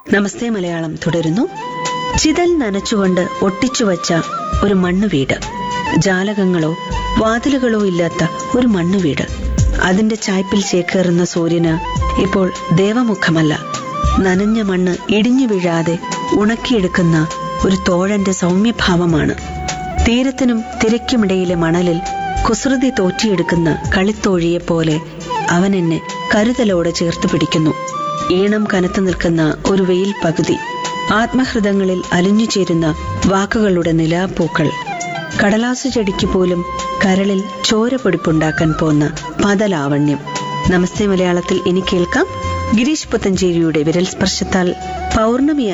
നമസ്തേ മലയാളം തുടരുന്നു ചിതൽ നനച്ചുകൊണ്ട് ഒട്ടിച്ചുവച്ച ഒരു മണ്ണുവീട് ജാലകങ്ങളോ വാതിലുകളോ ഇല്ലാത്ത ഒരു മണ്ണുവീട് അതിന്റെ ചായ്പിൽ ചേക്കേറുന്ന സൂര്യന് ഇപ്പോൾ ദേവമുഖമല്ല നനഞ്ഞ മണ്ണ് ഇടിഞ്ഞു വീഴാതെ ഉണക്കിയെടുക്കുന്ന ഒരു തോഴന്റെ സൗമ്യഭാവമാണ് തീരത്തിനും തിരക്കുമിടയിലെ മണലിൽ കുസൃതി തോറ്റിയെടുക്കുന്ന കളിത്തോഴിയെ പോലെ അവൻ എന്നെ കരുതലോടെ ചേർത്ത് പിടിക്കുന്നു ഈണം കനത്തു നിൽക്കുന്ന ഒരു വെയിൽ പകുതി ആത്മഹൃദങ്ങളിൽ അലിഞ്ഞു ചേരുന്ന വാക്കുകളുടെ നിലാപ്പൂക്കൾ കടലാസു ചെടിക്ക് പോലും കരളിൽ ചോരപ്പൊടിപ്പുണ്ടാക്കാൻ പോന്ന പദലാവണ്യം നമസ്തേ മലയാളത്തിൽ ഇനി കേൾക്കാം ഗിരീഷ് പുത്തഞ്ചേരിയുടെ വിരൽ സ്പർശത്താൽ പൗർണമി